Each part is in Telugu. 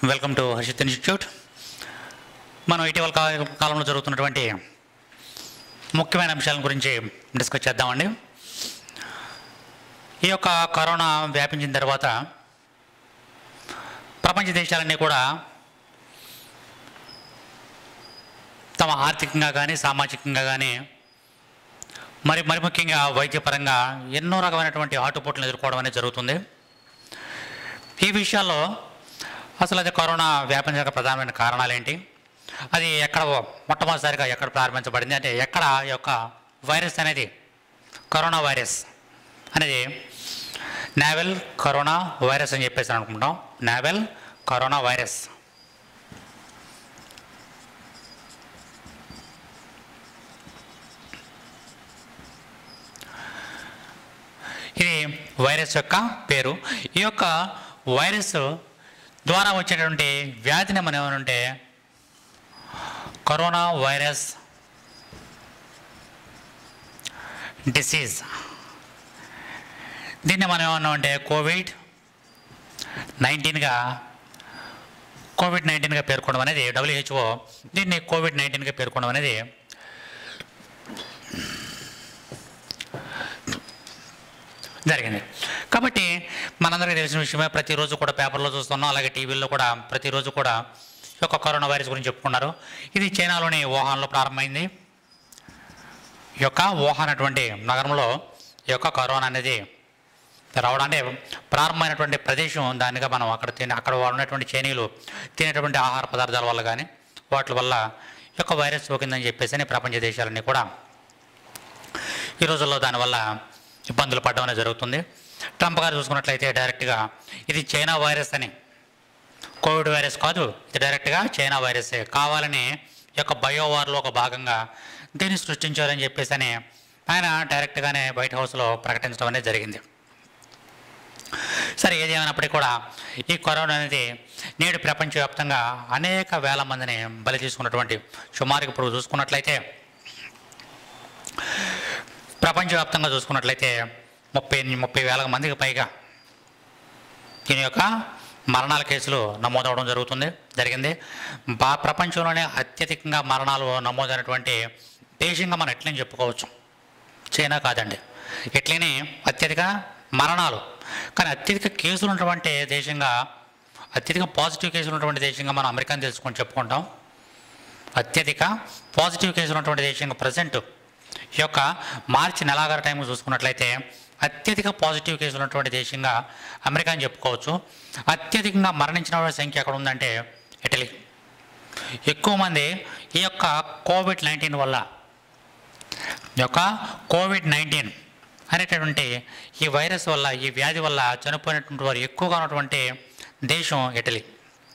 వెల్కమ్ టు హర్షిత్ ఇన్స్టిట్యూట్ మనం ఇటీవల కా- కాలంలో జరుగుతున్నటువంటి ముఖ్యమైన అంశాల గురించి డిస్కస్ చేద్దామండి ఈ యొక్క కరోనా వ్యాపించిన తర్వాత ప్రపంచ దేశాలన్నీ కూడా తమ ఆర్థికంగా కానీ సామాజికంగా కానీ మరి మరి ముఖ్యంగా వైద్యపరంగా ఎన్నో రకమైనటువంటి ఆటుపోట్లను ఎదుర్కోవడం అనేది జరుగుతుంది ఈ విషయాల్లో అసలు అది కరోనా వ్యాపించడానికి ప్రధానమైన కారణాలు ఏంటి అది ఎక్కడ మొట్టమొదటిసారిగా ఎక్కడ ప్రారంభించబడింది అంటే ఎక్కడ ఈ యొక్క వైరస్ అనేది కరోనా వైరస్ అనేది నావెల్ కరోనా వైరస్ అని చెప్పేసి అనుకుంటాం నావెల్ కరోనా వైరస్ ఇది వైరస్ యొక్క పేరు ఈ యొక్క వైరస్ ద్వారా వచ్చేటువంటి వ్యాధిని మనం ఏమనంటే కరోనా వైరస్ డిసీజ్ దీన్ని మనం ఏమన్నామంటే కోవిడ్ నైన్టీన్గా కోవిడ్ నైన్టీన్గా పేర్కొనడం అనేది డబ్ల్యూహెచ్ఓ దీన్ని కోవిడ్ నైన్టీన్గా పేర్కొనడం అనేది జరిగింది కాబట్టి మనందరికీ తెలిసిన విషయమే ప్రతిరోజు కూడా పేపర్లో చూస్తున్నాం అలాగే టీవీల్లో కూడా ప్రతిరోజు కూడా ఈ యొక్క కరోనా వైరస్ గురించి చెప్పుకున్నారు ఇది చైనాలోని వుహాన్లో ప్రారంభమైంది ఈ యొక్క వుహాన్ అటువంటి నగరంలో ఈ యొక్క కరోనా అనేది రావడం అంటే ప్రారంభమైనటువంటి ప్రదేశం దానిగా మనం అక్కడ తినే అక్కడ ఉన్నటువంటి చైనీయులు తినేటువంటి ఆహార పదార్థాల వల్ల కానీ వాటి వల్ల ఈ యొక్క వైరస్ సోకిందని చెప్పేసి అని ప్రపంచ దేశాలన్నీ కూడా ఈ రోజుల్లో దానివల్ల ఇబ్బందులు పడడం అనేది జరుగుతుంది ట్రంప్ గారు చూసుకున్నట్లయితే డైరెక్ట్గా ఇది చైనా వైరస్ అని కోవిడ్ వైరస్ కాదు ఇది డైరెక్ట్గా చైనా వైరసే కావాలని ఈ యొక్క బయోవార్లో ఒక భాగంగా దీన్ని సృష్టించారని చెప్పేసి అని ఆయన డైరెక్ట్గానే వైట్ హౌస్లో ప్రకటించడం అనేది జరిగింది సరే ఏది ఏమైనప్పటికీ కూడా ఈ కరోనా అనేది నేడు ప్రపంచవ్యాప్తంగా అనేక వేల మందిని బలి తీసుకున్నటువంటి సుమారుగా ఇప్పుడు చూసుకున్నట్లయితే ప్రపంచవ్యాప్తంగా చూసుకున్నట్లయితే ముప్పై ముప్పై వేల మందికి పైగా దీని యొక్క మరణాల కేసులు నమోదవడం జరుగుతుంది జరిగింది బా ప్రపంచంలోనే అత్యధికంగా మరణాలు నమోదైనటువంటి దేశంగా మనం ఎట్లని చెప్పుకోవచ్చు చైనా కాదండి ఎట్లనే అత్యధిక మరణాలు కానీ అత్యధిక కేసులు ఉన్నటువంటి దేశంగా అత్యధిక పాజిటివ్ కేసులు ఉన్నటువంటి దేశంగా మనం అమెరికాని తెలుసుకొని చెప్పుకుంటాం అత్యధిక పాజిటివ్ కేసులు ఉన్నటువంటి దేశంగా ప్రజెంట్ ఈ యొక్క మార్చి నెలాఖరు టైం చూసుకున్నట్లయితే అత్యధిక పాజిటివ్ కేసులు ఉన్నటువంటి దేశంగా అమెరికా అని చెప్పుకోవచ్చు అత్యధికంగా మరణించిన వాళ్ళ సంఖ్య ఎక్కడ ఉందంటే ఇటలీ ఎక్కువ మంది ఈ యొక్క కోవిడ్ నైన్టీన్ వల్ల ఈ యొక్క కోవిడ్ నైన్టీన్ అనేటటువంటి ఈ వైరస్ వల్ల ఈ వ్యాధి వల్ల చనిపోయినటువంటి వారు ఎక్కువగా ఉన్నటువంటి దేశం ఇటలీ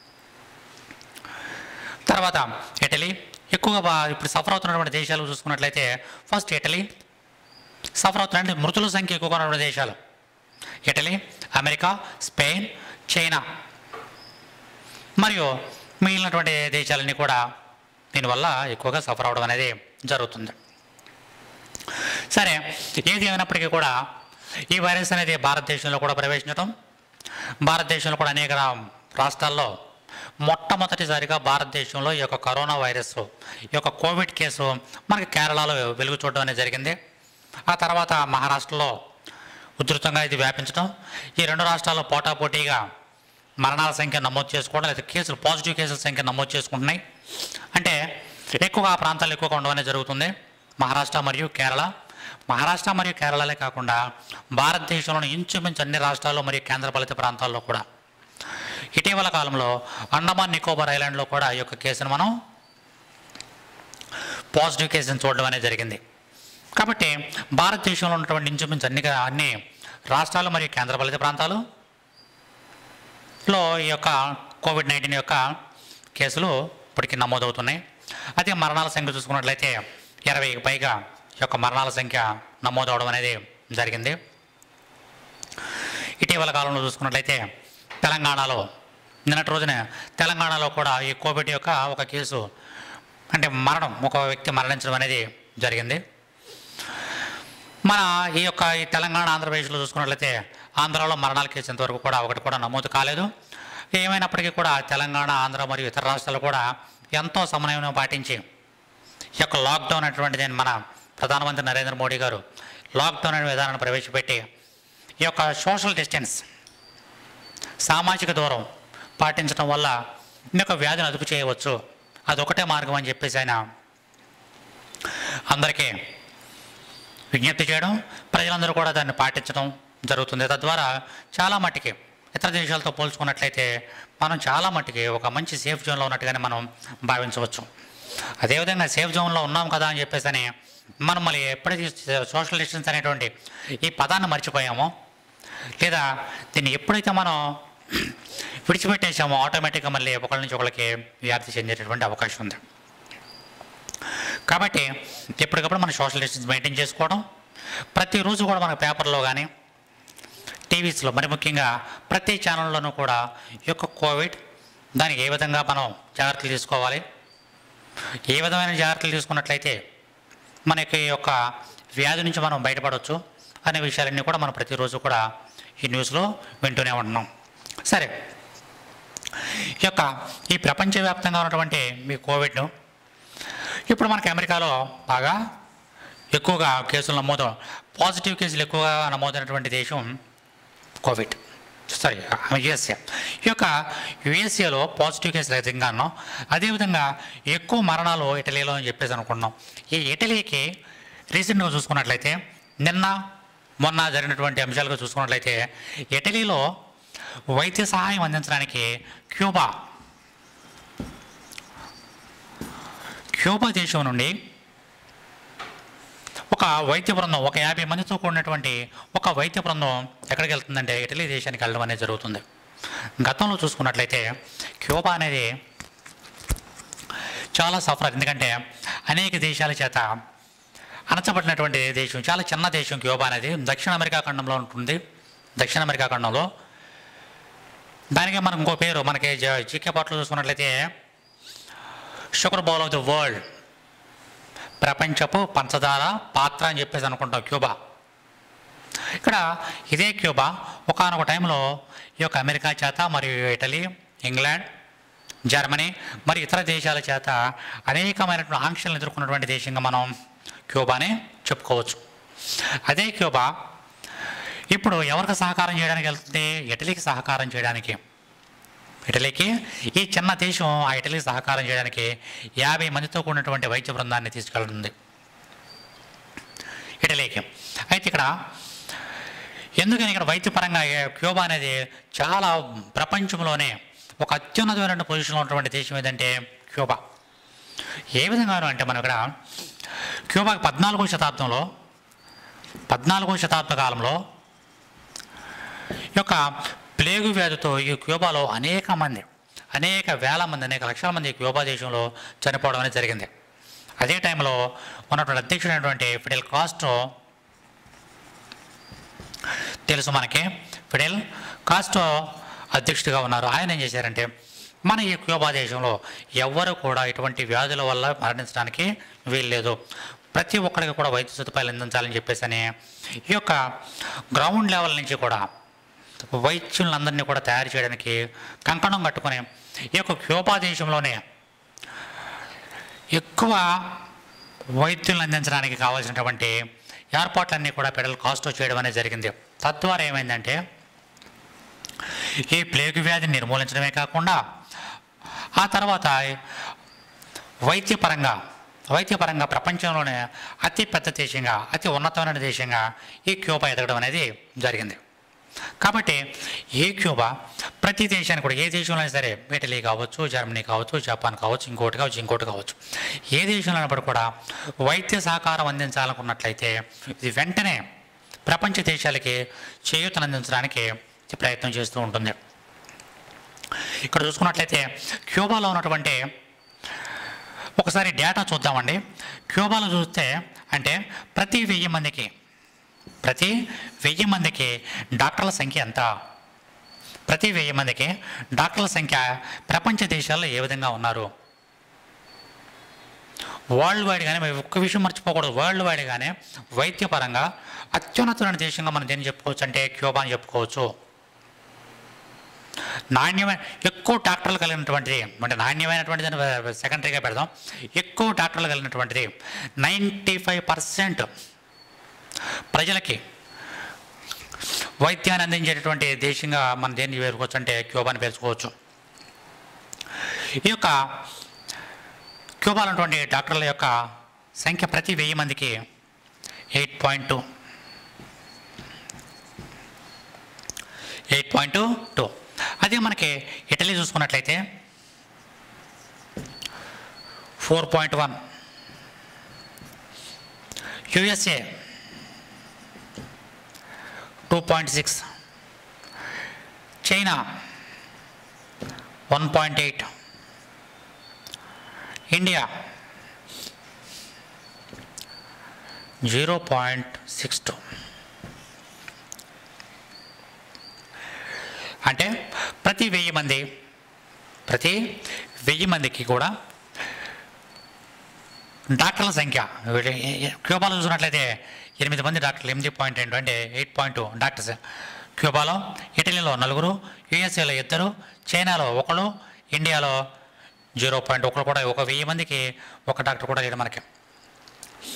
తర్వాత ఇటలీ ఎక్కువగా బా- ఇప్పుడు సఫర్ అవుతున్నటువంటి దేశాలు చూసుకున్నట్లయితే ఫస్ట్ ఇటలీ సఫర్ అవుతున్న మృతుల సంఖ్య ఎక్కువగా ఉన్నటువంటి దేశాలు ఇటలీ అమెరికా స్పెయిన్ చైనా మరియు మిగిలినటువంటి దేశాలన్నీ కూడా దీనివల్ల ఎక్కువగా సఫర్ అవడం అనేది జరుగుతుంది సరే ఏది ఏమైనప్పటికీ కూడా ఈ వైరస్ అనేది భారతదేశంలో కూడా ప్రవేశించడం భారతదేశంలో కూడా అనేక రా- రాష్ట్రాల్లో మొట్టమొదటిసారిగా భారతదేశంలో ఈ యొక్క కరోనా వైరస్ ఈ యొక్క కోవిడ్ కేసు మనకి కేరళలో వెలుగు చూడడం అనేది జరిగింది ఆ తర్వాత మహారాష్ట్రలో ఉధృతంగా ఇది వ్యాపించడం ఈ రెండు రాష్ట్రాల్లో పోటాపోటీగా మరణాల సంఖ్య నమోదు చేసుకోవడం లేదా కేసులు పాజిటివ్ కేసుల సంఖ్య నమోదు చేసుకుంటున్నాయి అంటే ఎక్కువగా ఆ ప్రాంతాలు ఎక్కువగా ఉండడం అనేది జరుగుతుంది మహారాష్ట్ర మరియు కేరళ మహారాష్ట్ర మరియు కేరళలే కాకుండా భారతదేశంలోని ఇంచుమించు అన్ని రాష్ట్రాల్లో మరియు కేంద్రపాలిత ప్రాంతాల్లో కూడా ఇటీవల కాలంలో అండమాన్ నికోబార్ ఐలాండ్లో కూడా ఈ యొక్క కేసును మనం పాజిటివ్ కేసును చూడడం అనేది జరిగింది కాబట్టి భారతదేశంలో ఉన్నటువంటి ఇంచుమించు అన్ని అన్ని రాష్ట్రాలు మరియు కేంద్రపాలిత ప్రాంతాలు లో ఈ యొక్క కోవిడ్ నైన్టీన్ యొక్క కేసులు ఇప్పటికీ నమోదవుతున్నాయి అదే మరణాల సంఖ్య చూసుకున్నట్లయితే ఇరవైకి పైగా ఈ యొక్క మరణాల సంఖ్య నమోదవడం అనేది జరిగింది ఇటీవల కాలంలో చూసుకున్నట్లయితే తెలంగాణలో నిన్నటి రోజున తెలంగాణలో కూడా ఈ కోవిడ్ యొక్క ఒక కేసు అంటే మరణం ఒక వ్యక్తి మరణించడం అనేది జరిగింది మన ఈ యొక్క ఈ తెలంగాణ ఆంధ్రప్రదేశ్లో చూసుకున్నట్లయితే ఆంధ్రాలో మరణాల కేసు ఇంతవరకు కూడా ఒకటి కూడా నమోదు కాలేదు ఏమైనప్పటికీ కూడా తెలంగాణ ఆంధ్ర మరియు ఇతర రాష్ట్రాలు కూడా ఎంతో సమన్వయం పాటించి ఈ యొక్క లాక్డౌన్ అటువంటిది మన ప్రధానమంత్రి నరేంద్ర మోడీ గారు లాక్డౌన్ అనే విధానాన్ని ప్రవేశపెట్టి ఈ యొక్క సోషల్ డిస్టెన్స్ సామాజిక దూరం పాటించడం వల్ల ఈ యొక్క వ్యాధిని అదుపు చేయవచ్చు అదొకటే మార్గం అని చెప్పేసి ఆయన అందరికీ విజ్ఞప్తి చేయడం ప్రజలందరూ కూడా దాన్ని పాటించడం జరుగుతుంది తద్వారా చాలా మట్టికి ఇతర దేశాలతో పోల్చుకున్నట్లయితే మనం చాలా మట్టికి ఒక మంచి సేఫ్ జోన్లో ఉన్నట్టుగానే మనం భావించవచ్చు అదేవిధంగా సేఫ్ జోన్లో ఉన్నాం కదా అని చెప్పేసి అని మనం మళ్ళీ ఎప్పుడైతే సోషల్ డిస్టెన్స్ అనేటువంటి ఈ పదాన్ని మర్చిపోయామో లేదా దీన్ని ఎప్పుడైతే మనం విడిచిపెట్టేసామో ఆటోమేటిక్గా మళ్ళీ ఒకళ్ళ నుంచి ఒకళ్ళకి వ్యాప్తి చెందేటటువంటి అవకాశం ఉంది కాబట్టి ఎప్పటికప్పుడు మనం సోషల్ డిస్టెన్స్ మెయింటైన్ చేసుకోవడం ప్రతిరోజు కూడా మన పేపర్లో కానీ టీవీస్లో మరి ముఖ్యంగా ప్రతి ఛానల్లోనూ కూడా ఈ యొక్క కోవిడ్ దానికి ఏ విధంగా మనం జాగ్రత్తలు తీసుకోవాలి ఏ విధమైన జాగ్రత్తలు తీసుకున్నట్లయితే మనకి ఈ యొక్క వ్యాధి నుంచి మనం బయటపడవచ్చు అనే విషయాలన్నీ కూడా మనం ప్రతిరోజు కూడా ఈ న్యూస్లో వింటూనే ఉంటున్నాం సరే ఈ యొక్క ఈ ప్రపంచవ్యాప్తంగా ఉన్నటువంటి మీ కోవిడ్ను ఇప్పుడు మనకి అమెరికాలో బాగా ఎక్కువగా కేసులు నమోదు పాజిటివ్ కేసులు ఎక్కువగా నమోదైనటువంటి దేశం కోవిడ్ సారీ యుఎస్ఏ ఈ యొక్క యుఎస్ఏలో పాజిటివ్ కేసులు అధికంగాను అదేవిధంగా ఎక్కువ మరణాలు ఇటలీలో అని చెప్పేసి అనుకున్నాం ఈ ఇటలీకి రీసెంట్గా చూసుకున్నట్లయితే నిన్న మొన్న జరిగినటువంటి అంశాలుగా చూసుకున్నట్లయితే ఇటలీలో వైద్య సహాయం అందించడానికి క్యూబా క్యూబా దేశం నుండి ఒక వైద్య బృందం ఒక యాభై మందితో కూడినటువంటి ఒక వైద్య బృందం ఎక్కడికి వెళ్తుందంటే ఇటలీ దేశానికి వెళ్ళడం అనేది జరుగుతుంది గతంలో చూసుకున్నట్లయితే క్యూబా అనేది చాలా సఫర్ ఎందుకంటే అనేక దేశాల చేత అణచబడినటువంటి దేశం చాలా చిన్న దేశం క్యూబా అనేది దక్షిణ అమెరికా ఖండంలో ఉంటుంది దక్షిణ అమెరికా ఖండంలో దానికి మనం ఇంకో పేరు మనకి జ- జీకే పాటలు చూసుకున్నట్లయితే sugar bowl of the world ప్రపంచపు పంచదార పాత్ర అని చెప్పేసి అనుకుంటాం క్యూబా ఇక్కడ ఇదే క్యూబా ఒకనొక టైంలో ఈ యొక్క అమెరికా చేత మరియు ఇటలీ ఇంగ్లాండ్ జర్మనీ మరి ఇతర దేశాల చేత అనేకమైనటువంటి ఆంక్షలను ఎదుర్కొన్నటువంటి దేశంగా మనం క్యూబాని చెప్పుకోవచ్చు అదే క్యూబా ఇప్పుడు ఎవరికి సహకారం చేయడానికి వెళ్తుంది ఇటలీకి సహకారం చేయడానికి ఇటలీకి ఈ చిన్న దేశం ఆ ఇటలీకి సహకారం చేయడానికి యాభై మందితో కూడినటువంటి వైద్య బృందాన్ని తీసుకెళ్తుంది ఇటలీకి అయితే ఇక్కడ ఎందుకని ఇక్కడ వైద్యపరంగా ఏ- క్యూబా అనేది చాలా ప్రపంచంలోనే ఒక అత్యున్నతమైన పొజిషన్లో ఉన్నటువంటి దేశం ఏదంటే క్యూబా ఏ విధంగాను అంటే మనం ఇక్కడ క్యూబాకి పద్నాలుగో శతాబ్దంలో పద్నాలుగో శతాబ్ద కాలంలో ఈ యొక్క ప్లేగు వ్యాధితో ఈ క్యూబాలో అనేక మంది అనేక వేల మంది అనేక లక్షల మంది ఈ క్యూబా దేశంలో చనిపోవడం అనేది జరిగింది అదే టైంలో ఉన్నటువంటి అధ్యక్షుడైనటువంటి ఫిడెల్ కాస్ట్రో తెలుసు మనకి ఫిడెల్ కాస్ట్రో అధ్యక్షుడిగా ఉన్నారు ఆయన ఏం చేశారంటే మన ఈ క్యూబా దేశంలో ఎవ్వరు కూడా ఇటువంటి వ్యాధుల వల్ల మరణించడానికి వీల్లేదు ప్రతి ఒక్కరికి కూడా వైద్య సదుపాయాలు అందించాలని చెప్పేసి అని ఈ యొక్క గ్రౌండ్ లెవెల్ నుంచి కూడా వైద్యులందరినీ కూడా తయారు చేయడానికి కంకణం కట్టుకొని ఈ యొక్క క్యూబా దేశంలోనే ఎక్కువ వైద్యులను అందించడానికి కావాల్సినటువంటి ఏర్పాట్లన్నీ కూడా పెడల్ కాస్ట్లో చేయడం అనేది జరిగింది తద్వారా ఏమైందంటే ఈ ప్లేగు వ్యాధిని నిర్మూలించడమే కాకుండా ఆ తర్వాత వైద్యపరంగా వైద్యపరంగా ప్రపంచంలోనే అతి పెద్ద దేశంగా అతి ఉన్నతమైన దేశంగా ఈ క్యూబా ఎదగడం అనేది జరిగింది కాబట్టి ఏ క్యూబా ప్రతి దేశానికి కూడా ఏ దేశంలో అయినా సరే ఇటలీ కావచ్చు జర్మనీ కావచ్చు జపాన్ కావచ్చు ఇంకోటి కావచ్చు ఇంకోటి కావచ్చు ఏ దేశంలో అయినప్పుడు కూడా వైద్య సహకారం అందించాలనుకున్నట్లయితే ఇది వెంటనే ప్రపంచ దేశాలకి చేయూతను అందించడానికి ఇది ప్రయత్నం చేస్తూ ఉంటుంది ఇక్కడ చూసుకున్నట్లయితే క్యూబాలో ఉన్నటువంటి ఒకసారి డేటా చూద్దామండి క్యూబాలో చూస్తే అంటే ప్రతి వెయ్యి మందికి ప్రతి వెయ్యి మందికి డాక్టర్ల సంఖ్య ఎంత ప్రతి వెయ్యి మందికి డాక్టర్ల సంఖ్య ప్రపంచ దేశాల్లో ఏ విధంగా ఉన్నారు వరల్డ్ వైడ్గానే మేము ఒక్క విషయం మర్చిపోకూడదు వరల్డ్ వైడ్గానే వైద్యపరంగా అత్యున్నతమైన దేశంగా మనం దేన్ని చెప్పుకోవచ్చు అంటే క్యూబా అని చెప్పుకోవచ్చు నాణ్యమైన ఎక్కువ డాక్టర్లు కలిగినటువంటిది అంటే నాణ్యమైనటువంటిది అని సెకండరీగా పెడదాం ఎక్కువ డాక్టర్లు కలిగినటువంటిది నైంటీ ఫైవ్ పర్సెంట్ ప్రజలకి వైద్యాన్ని అందించేటటువంటి దేశంగా మనం దేన్ని పేర్చుకోవచ్చు అంటే క్యూబాని పేర్చుకోవచ్చు ఈ యొక్క క్యూబాలో ఉన్నటువంటి డాక్టర్ల యొక్క సంఖ్య ప్రతి వెయ్యి మందికి eight point two eight point two అదే మనకి ఇటలీ చూసుకున్నట్లయితే four point one USA two point six China one point eight India zero point six two అంటే ప్రతి వెయ్యి మంది ప్రతి వెయ్యి మందికి కూడా డాక్టర్ల సంఖ్య వీళ్ళ- క్యూబాలో చూసినట్లయితే ఎనిమిది మంది డాక్టర్లు ఎనిమిది పాయింట్ రెండు అంటే ఎయిట్ పాయింట్ టూ డాక్టర్స్ క్యూబాలో ఇటలీలో నలుగురు యుఎస్ఏలో ఇద్దరు చైనాలో ఒకరు ఇండియాలో జీరో పాయింట్ ఒకరు కూడా ఒక వెయ్యి మందికి ఒక డాక్టర్ కూడా లేడు మనకి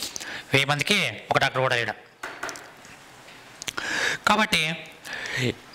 వెయ్యి మందికి ఒక డాక్టర్ కూడా లేడు కాబట్టి